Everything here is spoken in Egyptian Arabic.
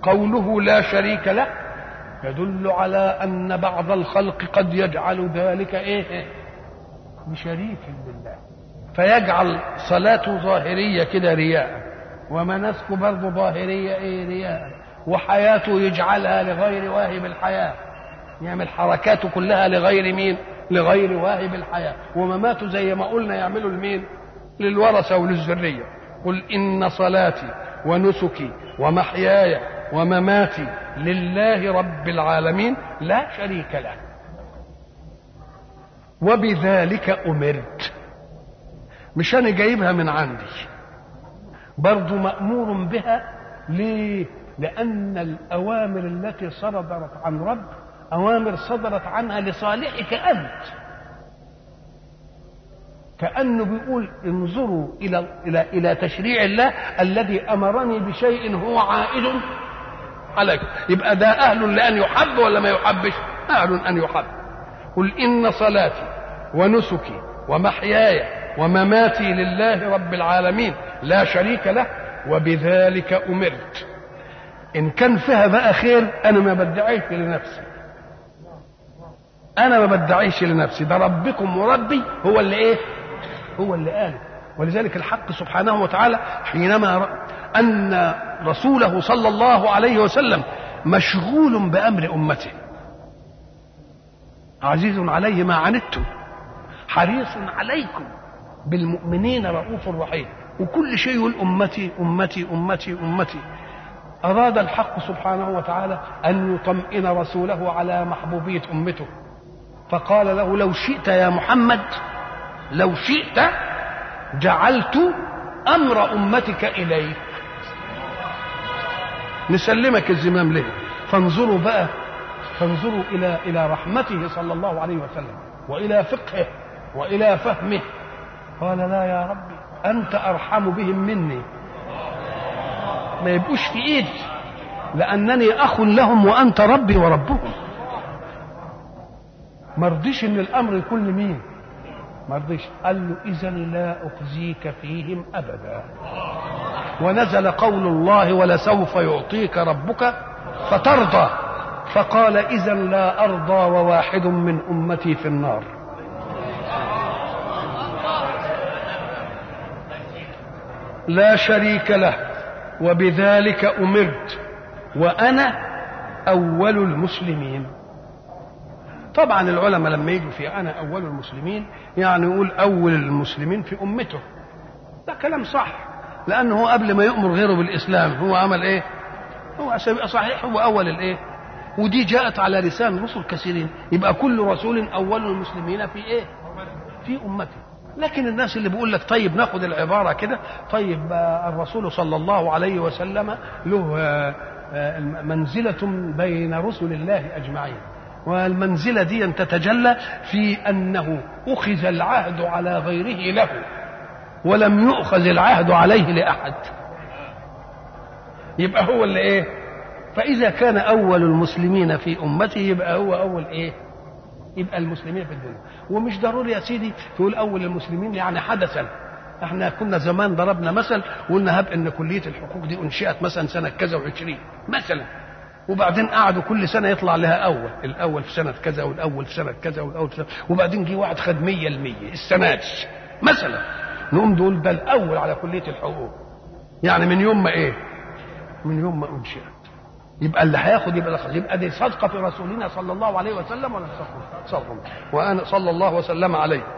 وقوله لا شريك له يدل على ان بعض الخلق قد يجعل ذلك ايه بشريك لله فيجعل صلاته ظاهريه كده رياء ومناسكه برضه ظاهريه ايه رياء وحياته يجعلها لغير واهب الحياه يعمل حركاته كلها لغير مين لغير واهب الحياه ومماته زي ما قلنا يعملوا لمين للورثه وللذريه قل ان صلاتي ونسكي ومحياي ومماتي لله رب العالمين لا شريك له وبذلك امرت مش انا جايبها من عندي برضو مامور بها ليه لان الاوامر التي صدرت عن رب اوامر صدرت عنها لصالحك انت كانه بيقول انظروا الى الى الى تشريع الله الذي امرني بشيء هو عائد عليكم يبقى ده اهل لان يحب ولا ما يحبش اهل ان يحب قل ان صلاتي ونسكي ومحياي ومماتي لله رب العالمين لا شريك له وبذلك امرت ان كان فيها بقى خير انا ما بدعيش لنفسي انا ما بدعيش لنفسي ده ربكم وربي هو اللي ايه هو اللي قال ولذلك الحق سبحانه وتعالى حينما ان رسوله صلى الله عليه وسلم مشغول بامر امته عزيز عليه ما عنتم حريص عليكم بالمؤمنين رؤوف رحيم وكل شيء يقول امتي امتي امتي امتي اراد الحق سبحانه وتعالى ان يطمئن رسوله على محبوبيه امته فقال له لو شئت يا محمد لو شئت جعلت امر امتك اليك نسلمك الزمام له فانظروا بقى فانظروا الى الى رحمته صلى الله عليه وسلم والى فقهه والى فهمه قال لا يا ربي انت ارحم بهم مني ما يبقوش في ايدي لانني اخ لهم وانت ربي وربهم ما رضيش ان الامر يكون لمين ما رضيش قال له اذا لا اخزيك فيهم ابدا ونزل قول الله ولسوف يعطيك ربك فترضى فقال اذا لا ارضى وواحد من امتي في النار لا شريك له وبذلك امرت وانا اول المسلمين طبعا العلماء لما يجوا في انا اول المسلمين يعني يقول اول المسلمين في امته ده كلام صح لانه هو قبل ما يامر غيره بالاسلام هو عمل ايه هو صحيح هو اول الايه ودي جاءت على لسان رسل كثيرين يبقى كل رسول اول المسلمين في ايه في امته لكن الناس اللي بيقول لك طيب ناخد العباره كده طيب الرسول صلى الله عليه وسلم له منزله بين رسل الله اجمعين والمنزلة دي تتجلى في أنه أخذ العهد على غيره له ولم يؤخذ العهد عليه لأحد يبقى هو اللي إيه فإذا كان أول المسلمين في أمته يبقى هو أول إيه يبقى المسلمين في الدنيا ومش ضروري يا سيدي تقول أول المسلمين يعني حدثا احنا كنا زمان ضربنا مثل وقلنا هب ان كليه الحقوق دي انشئت مثلا سنه كذا وعشرين مثلا وبعدين قعدوا كل سنه يطلع لها اول الاول في سنه كذا والاول في سنه كذا والاول في سنة وبعدين جه واحد خد 100% السنه دي مثلا نقوم دول ده الاول على كليه الحقوق يعني من يوم ما ايه من يوم ما انشئت يبقى اللي هياخد يبقى اللي يبقى دي صدقه في رسولنا صلى الله عليه وسلم ولا صدقه صدقه وانا صلى الله وسلم عليه